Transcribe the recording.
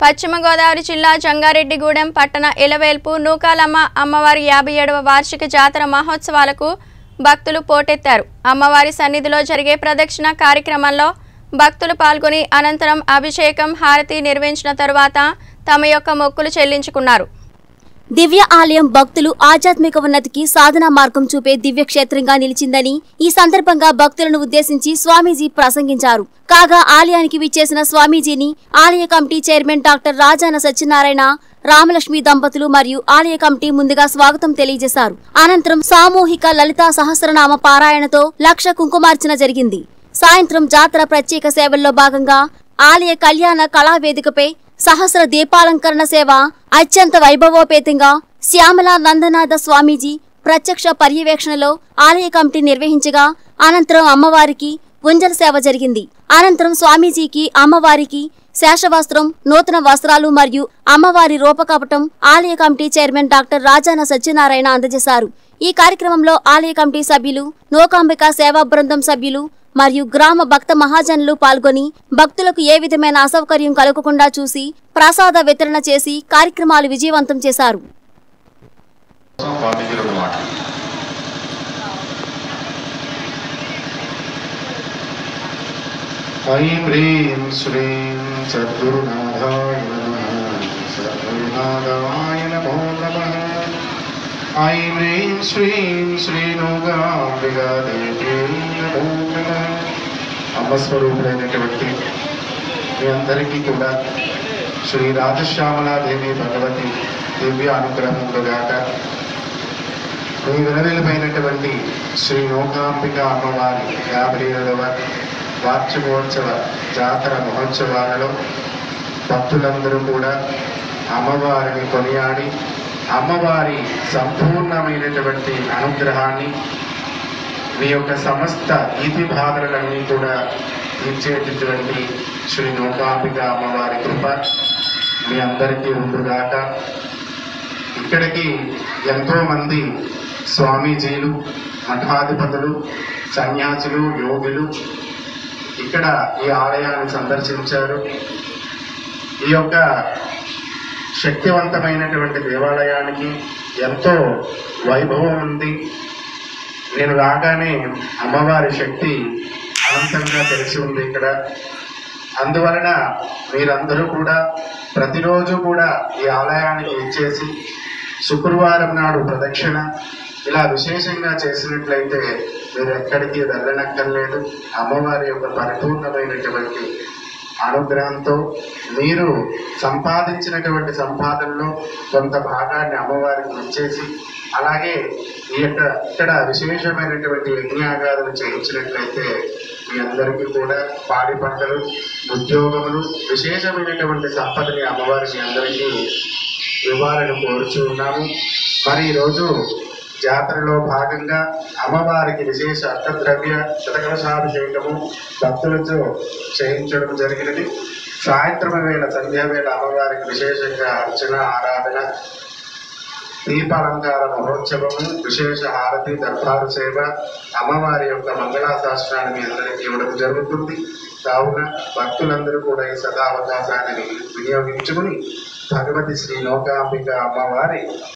పశ్చిమ గోదావరి జిల్లా జంగారెడ్డిగూడెం పట్టణ ఎలవేల్పు నూకాలమ్మ అమ్మవారి యాభై ఏడవ వార్షిక జాతర మహోత్సవాలకు భక్తులు పోటెత్తారు అమ్మవారి సన్నిధిలో జరిగే ప్రదక్షిణ కార్యక్రమంలో భక్తులు పాల్గొని అనంతరం అభిషేకం హారతి నిర్వహించిన తరువాత తమ యొక్క మొక్కులు చెల్లించుకున్నారు దివ్య ఆలయం భక్తులు ఆధ్యాత్మిక ఉన్నతికి సాధనా మార్గం చూపే దివ్య క్షేత్రంగా నిలిచిందని ఈ సందర్భంగా భక్తులను ఉద్దేశించి స్వామీజీ ప్రసంగించారు కాగా ఆలయానికి విచ్చేసిన స్వామీజీని ఆలయ committee chairman doctor Rajana Satyanarayana Ramalakshmi దంపతులు మరియు ఆలయ కమిటీ ముందుగా స్వాగతం తెలియజేశారు అనంతరం సామూహిక లలితా సహస్రనామ పారాయణతో లక్ష కుంకుమార్చన జరిగింది సాయంత్రం జాతర ప్రత్యేక సేవల్లో భాగంగా ఆలయ కళ్యాణ కళా వేదికపై సహస్ర దీపాలంకరణ సేవ అత్యంత వైభవోపేతంగా శ్యామల నందనాథ స్వామీజీ ప్రత్యక్ష పర్యవేక్షణలో ఆలయ కమిటీ నిర్వహించగా అనంతరం అమ్మవారికి ఉంజల సేవ జరిగింది అనంతరం స్వామీజీకి అమ్మవారికి శేషవస్త్రం నూతన వస్త్రాలు మరియు అమ్మవారి రూపకపటం ఆలయ committee chairman doctor Rajana Satyanarayana అందజేశారు ఈ కార్యక్రమంలో ఆలయ కమిటీ సభ్యులు నోకాంబిక సేవా బృందం సభ్యులు మరియు గ్రామ భక్త మహాజనులు పాల్గొని భక్తులకు ఏ విధమైన అసౌకర్యం కలగకుండా చూసి ప్రసాద వితరణ చేసి కార్యక్రమాలు విజయవంతం చేశారు స్వామీజీ రెండు మాటలు ఐం హ్రీం శ్రీం సద్గురునాథాయ నమః సద్గురునాథాయ నమో నమః ఐం హ్రీం శ్రీం శ్రీనుగాంబిగా దేవి నమో నమః అమ్మ స్వరూపుడైనటువంటి మీ అందరికీ కూడా శ్రీ రాజశ్యామలాదేవి భగవతి దివ్య అనుగ్రహములుగాక మీ వినవిలుపైనటువంటి శ్రీ నూకాంబిక అమ్మవారి యాభై ఏడవ వార్షికోత్సవ జాతర మహోత్సవాలలో భక్తులందరూ కూడా అమ్మవారిని కొనియాడి అమ్మవారి సంపూర్ణమైనటువంటి అనుగ్రహాన్ని మీ యొక్క సమస్త ఈతి బాధలన్నీ కూడా తీర్చేటటువంటి శ్రీ నూకాంబిక అమ్మవారి కృప మీ అందరికీ ఉండుగాక ఇక్కడికి ఎంతో మంది స్వామీజీలు మఠాధిపతులు సన్యాసులు యోగులు ఇక్కడ ఈ ఆలయాన్ని సందర్శించారు ఈ యొక్క శక్తివంతమైనటువంటి దేవాలయానికి ఎంతో వైభవం ఉంది నేను రాగానే అమ్మవారి శక్తి అనంతంగా తెలిసి ఉంది ఇక్కడ అందువలన మీరందరూ కూడా ప్రతిరోజు కూడా ఈ ఆలయానికి ఇచ్చేసి శుక్రవారం నాడు ప్రదక్షిణ ఇలా విశేషంగా చేసినట్లయితే మీరు ఎక్కడికి వెళ్ళనక్కర్లేదు అమ్మవారి యొక్క పరిపూర్ణమైనటువంటి అనుగ్రహంతో మీరు సంపాదించినటువంటి సంపాదనలో కొంత భాగాన్ని అమ్మవారికి ఇచ్చేసి అలాగే ఈ యొక్క ఇక్కడ విశేషమైనటువంటి యజ్ఞాగాదులు చేయించినట్లయితే మీ అందరికీ కూడా పాడి పంటలు ఉద్యోగములు విశేషమైనటువంటి సంపదని అమ్మవారికి అందరికీ ఇవ్వాలని కోరుచు ఉన్నాము మరి ఈరోజు జాతరలో భాగంగా అమ్మవారికి విశేష అష్టద్రవ్య శతకలశాభిషేకము భక్తులతో చేయించడం జరిగినది సాయంత్రం వేళ సంధ్యా వేళ అమ్మవారికి విశేషంగా అర్చన ఆరాధన దీపాలంకార మహోత్సవము విశేష హారతి దర్బారు సేవ అమ్మవారి యొక్క మంగళాశాస్త్రాన్ని మీ అందరికీ ఇవ్వడం జరుగుతుంది కావున భక్తులందరూ కూడా ఈ సదావకాశాన్ని వినియోగించుకుని భగవతి శ్రీ లోకాంబిక అమ్మవారి